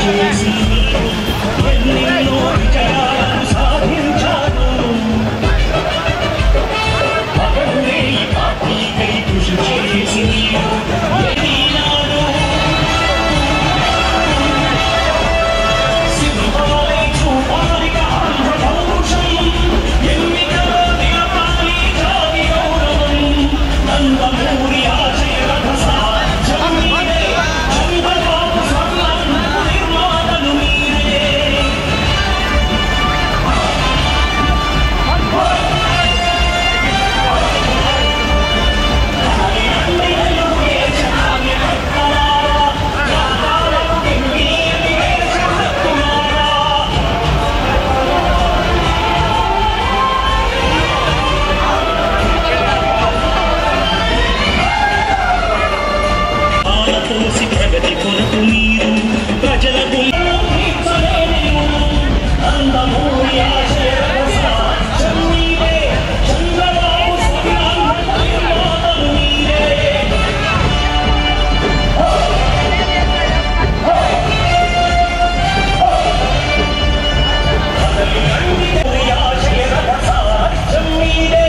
చేసి ఎన్నెన్నో విజయాలను సాధించారు పగలే ఈ పార్టీకై కృషి చేసి ఎదిగినారు. సింహాలై చూపాలిగా ఆంధ్ర పౌరుషం. ఎన్నికలో నిలపాలి జాతి గౌరవం. నందమూరి ఆశయ రథ సాధ్యం మీరే. చంద్రబాబు స్వర్ణం నిర్మాతలు మీరే ఆలపోసి ప్రగతి కొరకు మీరు ప్రజల అందమూరి ఆశయ సాధ్యం మీరే. చంద్రబాబు స్వర్ణాంధ్ర నిర్మాతలు మీరే. అందమూరి ఆశయ సాధ్యం మీరే.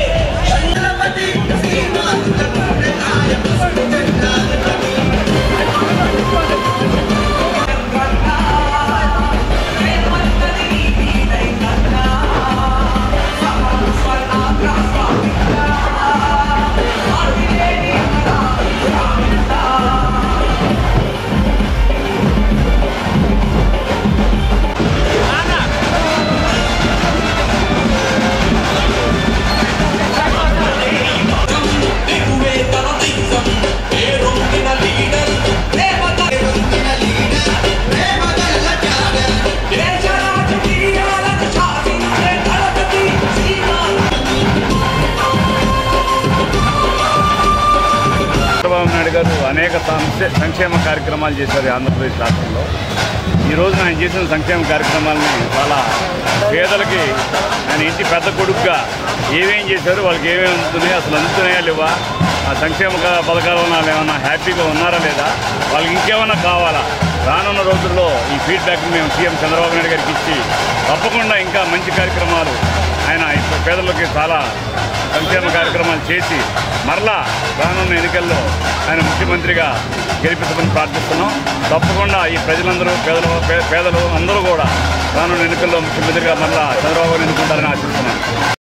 చంద్రబాబు నాయుడు గారు అనేక సంక్షే- సంక్షేమ కార్యక్రమాలు చేశారు ఈ ఆంధ్రప్రదేశ్ రాష్ట్రంలో ఈ రోజున ఆయన చేసిన సంక్షేమ కార్యక్రమాలని చాలా పేదలకి ఆయన ఇంటి పెద్ద కొడుకుగా ఏమేం చేశారు వాళ్ళకి ఏమేమి అందుతున్నాయి అసలు అందుతున్నాయా లేవా ఆ సంక్షేమ క- పథకాల వల్ల వాళ్ళు ఏమన్నా హ్యాపీగా ఉన్నారా లేదా వాళ్ళకి ఇంకేమన్నా కావాలా రానున్న రోజుల్లో ఈ ఫీడ్బ్యాక్ మేము సీఎం చంద్రబాబు నాయుడు గారికి ఇచ్చి తప్పకుండా ఇంకా మంచి కార్యక్రమాలు ఆయన ఇప్పుడు పేదలకి చాలా సంక్షేమ కార్యక్రమాలు చేసి మరలా రానున్న ఎన్నికల్లో ఆయన ముఖ్యమంత్రిగా గెలిపించమని ప్రార్థిస్తున్నాం తప్పకుండా ఈ ప్రజలందరూ పేదలు పే- పేదలు అందరూ కూడా రానున్న ఎన్నికల్లో ముఖ్యమంత్రిగా మరలా చంద్రబాబు ఎన్నుకుంటారని ఆశిస్తున్నాం